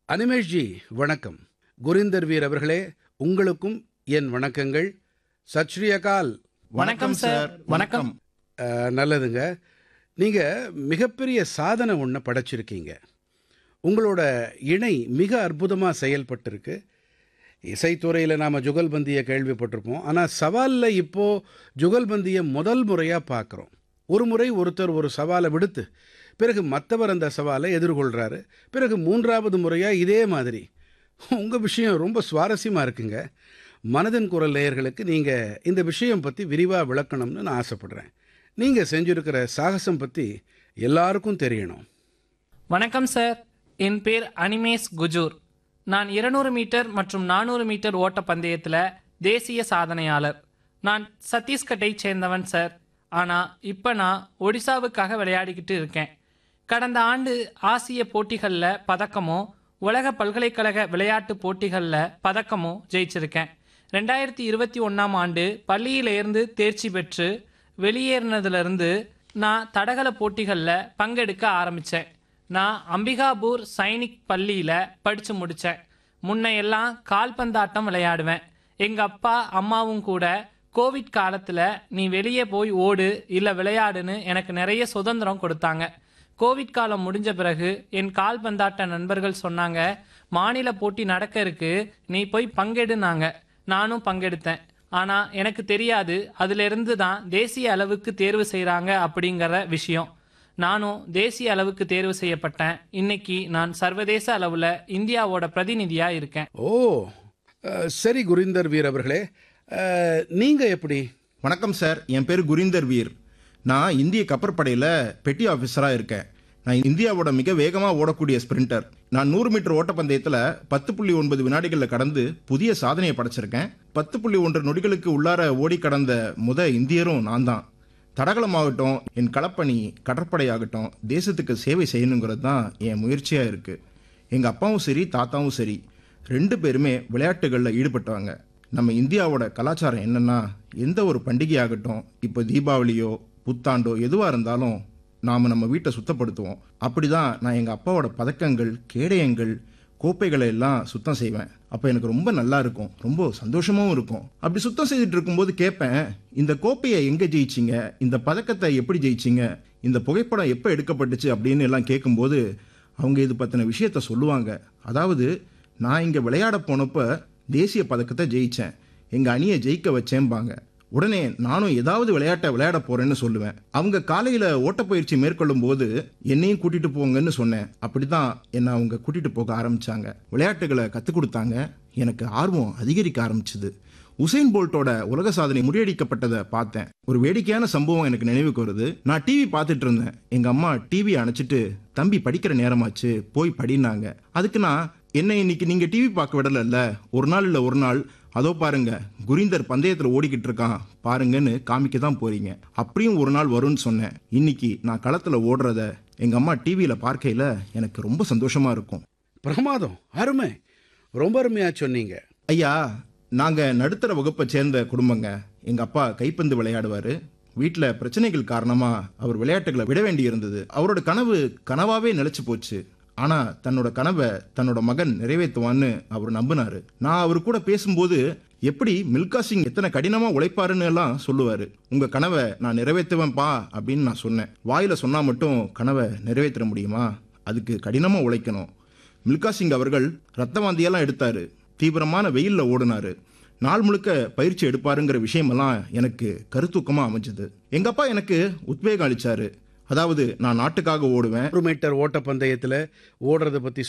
Animesh G வணக்கம் குரிந்தர் வீர் அவர்களே உங்களுக்கும் என் வணக்கங்கள் சத் ஸ்ரீ அகால் வணக்கம் சார் வணக்கம் அஹ், நல்லதுங்க நீங்கள் மிகப்பெரிய சாதனை ஒன்று படைச்சிருக்கீங்க உங்களோட இணை மிக அற்புதமாக செயல்பட்டிருக்கு இசைத்துறையில் நாம் ஜுகல்பந்தியை கேள்விப்பட்டிருப்போம் ஆனால் சவாலில் இப்போது ஜுகல்பந்தியை முதல் முறையாக பார்க்குறோம் ஒரு முறை ஒருத்தர் ஒரு சவாலை விடுத்து பிறகு மற்றவர் அந்த சவாலை எதிர்கொள்கிறாரு பிறகு மூன்றாவது முறையாக இதே மாதிரி உங்கள் விஷயம் ரொம்ப சுவாரஸ்யமாக இருக்குங்க மனதின் குரல் நேயர்களுக்கு நீங்கள் இந்த விஷயம் பற்றி விரிவாக விளக்கணும்னு நான் ஆசைப்படுறேன் நீங்கள் செஞ்சுருக்கிற சாகசம் பற்றி எல்லாருக்கும் தெரியணும் வணக்கம் சார் என் பேர் அனிமேஷ் குஜூர் நான் 200 மீட்டர் மற்றும் 400 மீட்டர் ஓட்ட பந்தயத்தில் தேசிய சாதனையாளர் நான் சத்தீஸ்கட்டை சேர்ந்தவன் சார் ஆனால் இப்போ நான் ஒடிசாவுக்காக விளையாடிக்கிட்டு இருக்கேன் கடந்த ஆண்டு ஆசிய போட்டிகளில் பதக்கமும் உலக பல்கலைக்கழக விளையாட்டு போட்டிகளில் பதக்கமும் ஜெயிச்சிருக்கேன் ரெண்டாயிரத்தி இருபத்தி ஒன்றாம் ஆண்டு பள்ளியிலேருந்து தேர்ச்சி பெற்று வெளியேறினதுலேருந்து நான் தடகள போட்டிகளில் பங்கெடுக்க ஆரம்பித்தேன் நான் அம்பிகாபூர் சைனிக் பள்ளியில் படித்து முடித்தேன் முன்ன எல்லாம் கால்பந்தாட்டம் விளையாடுவேன் எங்கள் அப்பா அம்மாவும் கூட கோவிட் காலத்தில் நீ வெளியே போய் ஓடு இல்லை விளையாடுன்னு எனக்கு நிறைய சுதந்திரம் கொடுத்தாங்க கோவிட் காலம் முடிஞ்ச பிறகு என் கால்பந்தாட்ட நண்பர்கள் சொன்னாங்க மாநில போட்டி நடக்க இருக்கு நீ போய் பங்கெடுனாங்க நானும் பங்கெடுத்தேன் ஆனால் எனக்கு தெரியாது அதிலிருந்து தான் தேசிய அளவுக்கு தேர்வு செய்கிறாங்க அப்படிங்கிற விஷயம் நானும் தேசிய அளவுக்கு தேர்வு செய்யப்பட்டேன் இன்னைக்கு நான் சர்வதேச அளவில் இந்தியாவோட பிரதிநிதியாக இருக்கேன் ஓ அஹ், சரி குரிந்தர் வீர் அவர்களே நீங்கள் எப்படி வணக்கம் சார் என் பேர் குரிந்தர் வீர் நான் இந்திய கப்பற்படையில் பெட்டி ஆஃபீஸராக இருக்கேன் நான் இந்தியாவோட மிக வேகமாக ஓடக்கூடிய ஸ்பிரிண்டர் நான் நூறு மீட்டர் ஓட்டப்பந்தயத்தில் பத்து புள்ளி ஒன்பது வினாடிகளில் கடந்து புதிய சாதனையை படைச்சிருக்கேன் பத்து புள்ளி ஒன்று நொடிகளுக்கு உள்ளார ஓடி கடந்த முத இந்தியரும் நான் தான் தடகளமாகட்டும் என் களப்பணி கடற்படையாகட்டும் தேசத்துக்கு சேவை செய்யணுங்கிறது தான் என் முயற்சியாக இருக்குது எங்கள் அப்பாவும் சரி தாத்தாவும் சரி ரெண்டு பேருமே விளையாட்டுகளில் ஈடுபட்டவங்க நம்ம இந்தியாவோட கலாச்சாரம் என்னன்னா எந்த ஒரு பண்டிகையாகட்டும் இப்போ தீபாவளியோ புத்தாண்டோ எதுவாக இருந்தாலும் நாம் நம்ம வீட்டை சுத்தப்படுத்துவோம் அப்படிதான் நான் எங்கள் அப்பாவோட பதக்கங்கள் கேடயங்கள் கோப்பைகளை எல்லாம் சுத்தம் செய்வேன் அப்போ எனக்கு ரொம்ப நல்லா இருக்கும் ரொம்ப சந்தோஷமாவும் இருக்கும் அப்படி சுத்தம் செய்துட்டு இருக்கும்போது கேட்பேன் இந்த கோப்பையை எங்கே ஜெயிச்சிங்க இந்த பதக்கத்தை எப்படி ஜெயிச்சிங்க இந்த புகைப்படம் எப்போ எடுக்கப்பட்டுச்சு அப்படின்னு எல்லாம் கேட்கும்போது அவங்க இது பற்றின விஷயத்த சொல்லுவாங்க அதாவது நான் இங்கே விளையாட போனப்ப தேசிய பதக்கத்தை ஜெயிச்சேன் எங்கள் அணியை ஜெயிக்க வச்சேன்பாங்க உடனே நானும் ஏதாவது விளையாட்டை விளையாட போறேன்னு சொல்லுவேன் அவங்க காலையில ஓட்டப்பயிற்சி மேற்கொள்ளும் போது என்னையும் கூட்டிட்டு போங்கன்னு சொன்னேன் அப்படிதான் என்னை அவங்க கூட்டிட்டு போக ஆரம்பிச்சாங்க விளையாட்டுகளை கற்றுக் கொடுத்தாங்க எனக்கு ஆர்வம் அதிகரிக்க ஆரம்பிச்சது உசைன் போல்ட்டோட உலக சாதனை முறியடிக்கப்பட்டதை பார்த்தேன் ஒரு வேடிக்கையான சம்பவம் எனக்கு நினைவுக்கு வருது நான் டிவி பார்த்துட்டு இருந்தேன் எங்க அம்மா டிவி அணைச்சிட்டு தம்பி படிக்கிற நேரமாச்சு போய் படினாங்க அதுக்கு நான் என்ன இன்னைக்கு நீங்க டிவி பார்க்க விடலல்ல ஒரு நாள் இல்ல ஒரு நாள் அதோ பாருங்க குரிந்தர் பந்தயத்துல ஓடிக்கிட்டு இருக்கான் பாருங்கன்னு காமிக்க தான் போறீங்க அப்படியும் ஒரு நாள் வரும்னு சொன்னேன் இன்னைக்கு நான் களத்துல ஓடுறத எங்க அம்மா டிவியில பார்க்கையில எனக்கு ரொம்ப சந்தோஷமா இருக்கும் பிரமாதம் அருமை ரொம்ப அருமையாக சொன்னீங்க ஐயா நாங்க நடுத்தர வகுப்பை சேர்ந்த குடும்பங்க எங்க அப்பா கைப்பந்து விளையாடுவாரு வீட்டில் பிரச்சனைகள் காரணமா அவர் விளையாட்டுகளை விட வேண்டி இருந்தது அவரோட கனவு கனவாவே நிலைச்சு போச்சு ஆனா தன்னோட கனவை தன்னோட மகன் நிறைவேற்றுவான்னு அவர் நம்பினாரு நான் அவர் கூட பேசும்போது எப்படி மில்கா சிங் எத்தனை கடினமா உழைப்பாருன்னு எல்லாம் சொல்லுவாரு உங்க கனவை நான் நிறைவேற்றுவேன்ப்பா அப்படின்னு நான் சொன்னேன் வாயில சொன்னா மட்டும் கனவை நிறைவேற்ற முடியுமா அதுக்கு கடினமா உழைக்கணும் மில்கா சிங் அவர்கள் ரத்த வாந்தியெல்லாம் எடுத்தாரு தீவிரமான வெயில்ல ஓடினாரு நாள் முழுக்க பயிற்சி எடுப்பாருங்கிற விஷயமெல்லாம் எனக்கு கருத்தூக்கமா அமைஞ்சது எங்க அப்பா எனக்கு உத்வேகம் அளிச்சாரு அதாவது நான் நாட்டுக்காக ஓடுவேன் நூறு மீட்டர் ஓட்டப்பந்தயத்தில் ஓடுறதை பற்றி